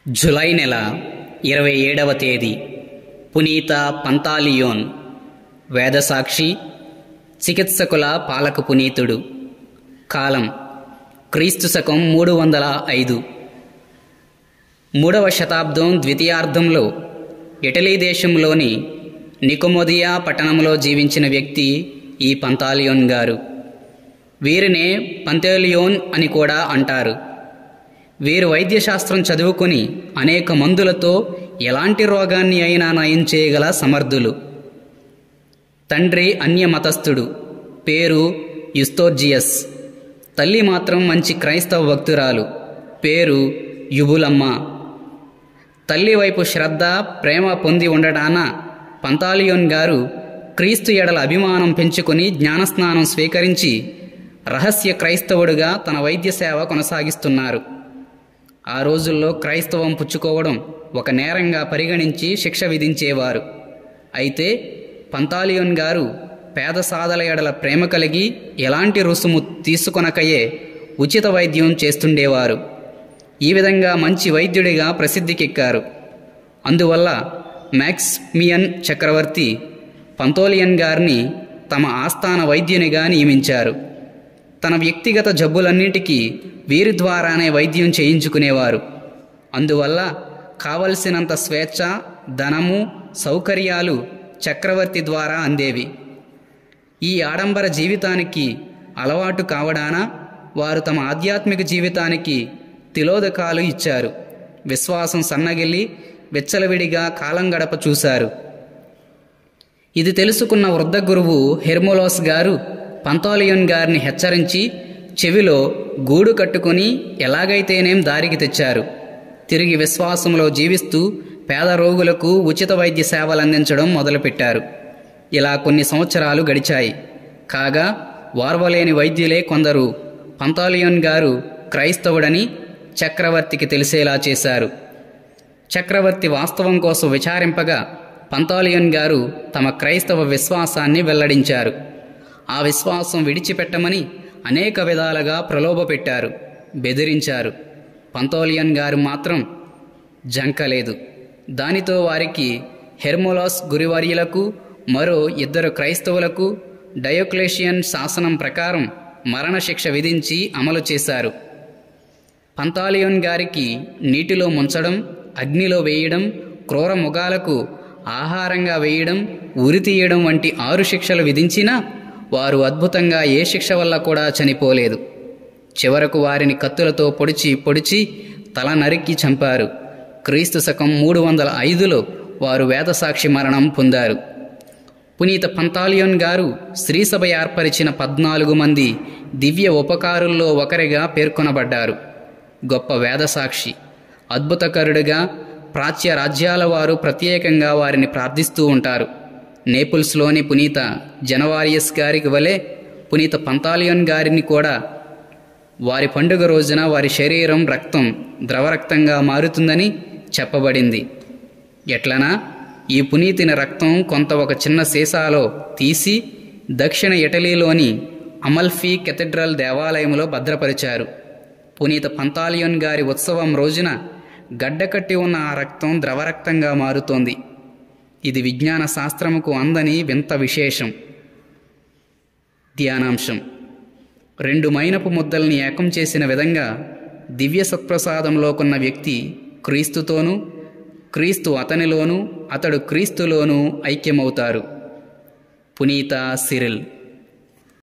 July నెల ఇరవై ఏడవ తేదీ పునీత పంతాలియోన్ వేదసాక్షి చికిత్సకుల పాలక పునీతుడు కాలం క్రీస్తు శకం మూడు వందల ఐదు మూడవ శతాబ్దం ద్వితీయార్థంలో ఇటలీ దేశంలోని నికోమోదియా పట్టణంలో జీవించిన వ్యక్తి ఈ పంతాలియోన్ గారు వీరినే పంతేలియోన్ అని కూడా అంటారు వీరు వైద్యశాస్త్రం చదువుకొని అనేక మందులతో ఎలాంటి రోగాన్ని అయినా నయం చేయగల సమర్థులు తండ్రి అన్యమతస్థుడు పేరు యుస్తోర్జియస్ తల్లి మాత్రం మంచి క్రైస్తవ భక్తురాలు పేరు యుబులమ్మ తల్లి వైపు శ్రద్ధ ప్రేమ పొంది ఉండడాన పంతాలియోన్ గారు క్రీస్తు ఎడల అభిమానం పెంచుకొని జ్ఞానస్నానం స్వీకరించి రహస్య క్రైస్తవుడుగా తన వైద్య సేవ కొనసాగిస్తున్నారు ఆ రోజుల్లో క్రైస్తవం పుచ్చుకోవడం ఒక నేరంగా పరిగణించి శిక్ష విధించేవారు అయితే పంతాలియోన్ గారు పేద సాదల ఎడల ప్రేమ కలిగి ఎలాంటి రుసుము తీసుకొనకయే ఉచిత వైద్యం చేస్తుండేవారు ఈ విధంగా మంచి వైద్యుడిగా ప్రసిద్ధికెక్కారు అందువల్ల మ్యాక్స్మియన్ చక్రవర్తి పంతోలియన్ గారిని తమ ఆస్థాన వైద్యునిగా నియమించారు తన వ్యక్తిగత జబ్బులన్నిటికీ వీరి ద్వారానే వైద్యం చేయించుకునేవారు అందువల్ల కావలసినంత స్వేచ్ఛ ధనము సౌకర్యాలు చక్రవర్తి ద్వారా అందేవి ఈ ఆడంబర జీవితానికి అలవాటు కావడాన వారు తమ ఆధ్యాత్మిక జీవితానికి తిలోదకాలు ఇచ్చారు విశ్వాసం సన్నగిల్లి వెచ్చలవిడిగా కాలం గడప చూశారు ఇది తెలుసుకున్న వృద్ధ గురువు హెర్మోలోస్ గారు పంతాలియోన్ గారిని హెచ్చరించి చెవిలో గూడు కట్టుకుని ఎలాగైతేనేం దారికి తెచ్చారు తిరిగి విశ్వాసంలో జీవిస్తూ పేద రోగులకు ఉచిత వైద్య సేవలు అందించడం మొదలుపెట్టారు ఇలా కొన్ని సంవత్సరాలు గడిచాయి కాగా వార్వలేని వైద్యులే కొందరు పంతాలియోన్ గారు క్రైస్తవుడని చక్రవర్తికి తెలిసేలా చేశారు చక్రవర్తి వాస్తవం కోసం విచారింపగా పంతాలియన్ గారు తమ క్రైస్తవ విశ్వాసాన్ని వెల్లడించారు ఆ విశ్వాసం విడిచిపెట్టమని అనేక విధాలుగా ప్రలోభపెట్టారు బెదిరించారు పంతోలియన్ గారు మాత్రం జంకలేదు దానితో వారికి హెర్మోలాస్ గురివర్యులకు మరో ఇద్దరు క్రైస్తవులకు డయోక్లేషియన్ శాసనం ప్రకారం మరణశిక్ష విధించి అమలు చేశారు పంతాలియోన్ గారికి నీటిలో ముంచడం అగ్నిలో వేయడం క్రూర ముగాలకు ఆహారంగా వేయడం ఉరి తీయడం వంటి ఆరు శిక్షలు విధించినా వారు అద్భుతంగా ఏ శిక్ష వల్ల కూడా చనిపోలేదు చివరకు వారిని కత్తులతో పొడిచి పొడిచి తల నరికి చంపారు క్రీస్తు శకం మూడు వందల ఐదులో వారు వేదసాక్షి మరణం పొందారు పునీత పంతాలియోన్ గారు శ్రీసభ ఏర్పరిచిన పద్నాలుగు మంది దివ్య ఉపకారుల్లో ఒకరిగా పేర్కొనబడ్డారు గొప్ప వేదసాక్షి అద్భుతకరుడుగా ప్రాచ్య రాజ్యాల వారు ప్రత్యేకంగా వారిని ప్రార్థిస్తూ ఉంటారు నేపుల్స్లోని పునీత జనవారియస్ గారికి వలె పునీత పంతాలియోన్ గారిని కూడా వారి పండుగ రోజున వారి శరీరం రక్తం ద్రవరక్తంగా మారుతుందని చెప్పబడింది ఎట్లనా ఈ పునీతిని రక్తం కొంత ఒక చిన్న సీసాలో తీసి దక్షిణ ఇటలీలోని అమల్ఫీ కెథడ్రల్ దేవాలయంలో భద్రపరిచారు పునీత పంతాలియోన్ గారి ఉత్సవం రోజున గడ్డకట్టి ఉన్న ఆ రక్తం ద్రవరక్తంగా మారుతోంది ఇది విజ్ఞాన శాస్త్రముకు అందని వింత విశేషం ధ్యానాంశం రెండు మైనపు ముద్దల్ని ఏకం చేసిన విధంగా దివ్య సత్ప్రసాదంలో కొన్న వ్యక్తి క్రీస్తుతోనూ క్రీస్తు అతనిలోనూ అతడు క్రీస్తులోనూ ఐక్యమవుతారు పునీత సిరిల్